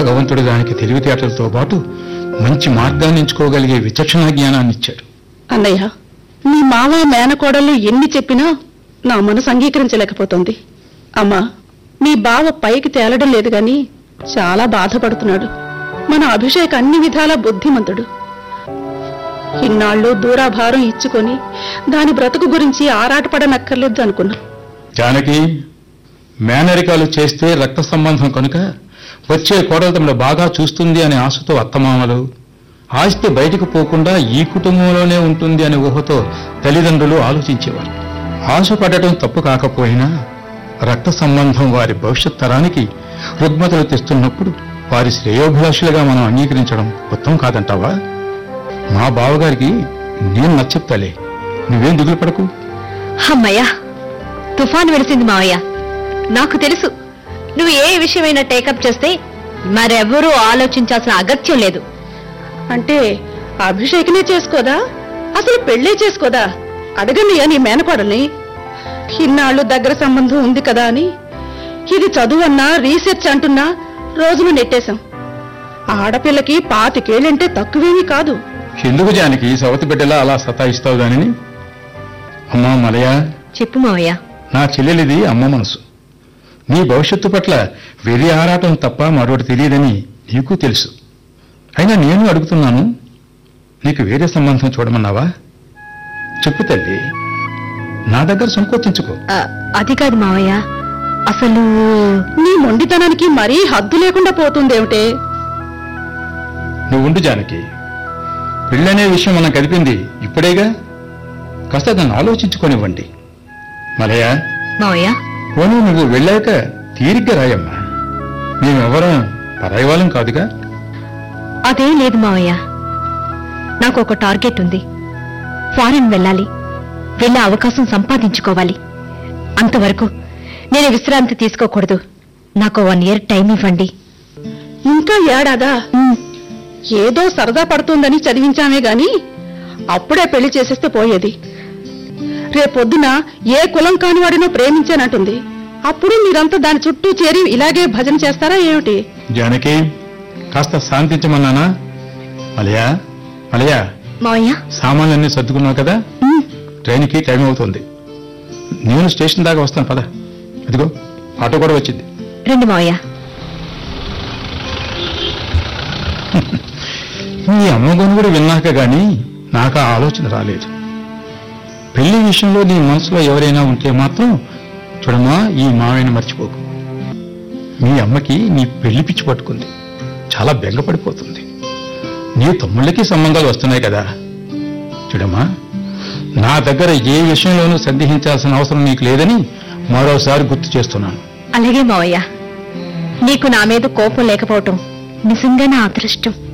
భగవంతుడు దానికి తెలివితేటలతో పాటు మంచి మార్గాన్ని ఎంచుకోగలిగే విచక్షణ జ్ఞానాన్ని ఇచ్చాడు అన్నయ్య మీ మావ మేనకోడళ్ళు ఎన్ని చెప్పినా నా మనసు అంగీకరించలేకపోతుంది అమ్మా మీ బావ పైకి తేలడం లేదు గాని చాలా బాధపడుతున్నాడు మన అభిషేక్ అన్ని విధాల బుద్ధిమంతుడు ఇన్నాళ్ళు దూరాభారం ఇచ్చుకొని దాని బ్రతుకు గురించి ఆరాటపడనక్కర్లేదు అనుకున్నాం జానకి మేనరికాలు చేస్తే రక్త సంబంధం కనుక వచ్చే కోడలు తమను బాగా చూస్తుంది అనే ఆశతో అత్తమామలు ఆస్తి బయటకు పోకుండా ఈ కుటుంబంలోనే ఉంటుంది అనే ఊహతో తల్లిదండ్రులు ఆలోచించేవారు ఆశపడటం తప్పు కాకపోయినా రక్త సంబంధం వారి భవిష్యత్ తరానికి రుగ్మతలు తెస్తున్నప్పుడు వారి శ్రేయోభిలాషులుగా మనం అంగీకరించడం ఉత్తమం కాదంటావా మా బావగారికి నేను నచ్చెప్తాలే నువ్వేం దిగులు పడకు అమ్మయ్యా తుఫాన్ వెలిసింది మావయ్య నాకు తెలుసు నువ్వు ఏ విషయమైనా టేకప్ చేస్తే మరెవరూ ఆలోచించాల్సిన అగత్యం లేదు అంటే అభిషేకనే చేసుకోదా అసలు పెళ్ళే చేసుకోదా అడగన్నయ్య నీ మేనకోడల్ని ఇన్నాళ్ళు దగ్గర సంబంధం ఉంది కదా అని ఇది చదువన్నా రీసెర్చ్ అంటున్నా రోజులు నెట్టేశాం ఆడపిల్లకి పాతికేళ్ళంటే తక్కువేమీ కాదు ఎందుకు జానికి సవతి బిడ్డలా అలా సతాయిస్తావు దానిని అమ్మా మలయ చెప్పు మావయ్య నా చెల్లెలిది అమ్మ మనసు నీ భవిష్యత్తు పట్ల వెర్రి ఆరాటం తప్ప మరొకటి తెలియదని నీకు తెలుసు అయినా నేను అడుగుతున్నాను నీకు వేరే సంబంధం చూడమన్నావా చెప్పు తల్లి నా దగ్గర సంకోచించుకో ఆ, అది కాదు మావయ్య అసలు నీ మొండితనానికి మరీ హద్దు లేకుండా పోతుందేమిటే నువ్వు ఉండు జానకి పెళ్ళనే విషయం మనం కదిపింది ఇప్పుడేగా కాస్త దాన్ని ఆలోచించుకోనివ్వండి మలయ మావయ్య పోనీ నువ్వు వెళ్ళాక తీరిగ్గా రాయమ్మా మేమెవరం పరాయి వాళ్ళం కాదుగా అదేం లేదు మావయ్య నాకు ఒక టార్గెట్ ఉంది ఫారెన్ వెళ్ళాలి వెళ్ళే అవకాశం సంపాదించుకోవాలి అంతవరకు నేను విశ్రాంతి తీసుకోకూడదు నాకు వన్ ఇయర్ టైం ఇవ్వండి ఇంకా ఏడాదా ఏదో సరదా పడుతుందని చదివించామే గాని అప్పుడే పెళ్లి చేసేస్తే పోయేది రేపొద్దున ఏ కులం కానివాడినో ప్రేమించానంటుంది అప్పుడు మీరంతా దాని చుట్టూ చేరి ఇలాగే భజన చేస్తారా ఏమిటి జానకి కాస్త శాంతించమన్నానా మలయా మలయా మావయ్య సామాన్లన్నీ సర్దుకున్నావు కదా ట్రైన్కి టైం అవుతుంది నేను స్టేషన్ దాకా వస్తాను పద ఇదిగో ఆటో కూడా వచ్చింది రండి మావయ్య నీ అమ్మగోను కూడా విన్నాక గాని నాకు ఆ ఆలోచన రాలేదు పెళ్లి విషయంలో నీ మనసులో ఎవరైనా ఉంటే మాత్రం చూడమ్మా ఈ మావయ్యని మర్చిపోకు మీ అమ్మకి నీ పెళ్లి పిచ్చి పట్టుకుంది చాలా బెంగపడిపోతుంది నీ తమ్ముళ్ళకి సంబంధాలు వస్తున్నాయి కదా చూడమ్మా నా దగ్గర ఏ విషయంలోనూ సందేహించాల్సిన అవసరం నీకు లేదని మరోసారి గుర్తు చేస్తున్నాను అలాగే మావయ్య నీకు నా మీద కోపం లేకపోవటం నిజంగా నా అదృష్టం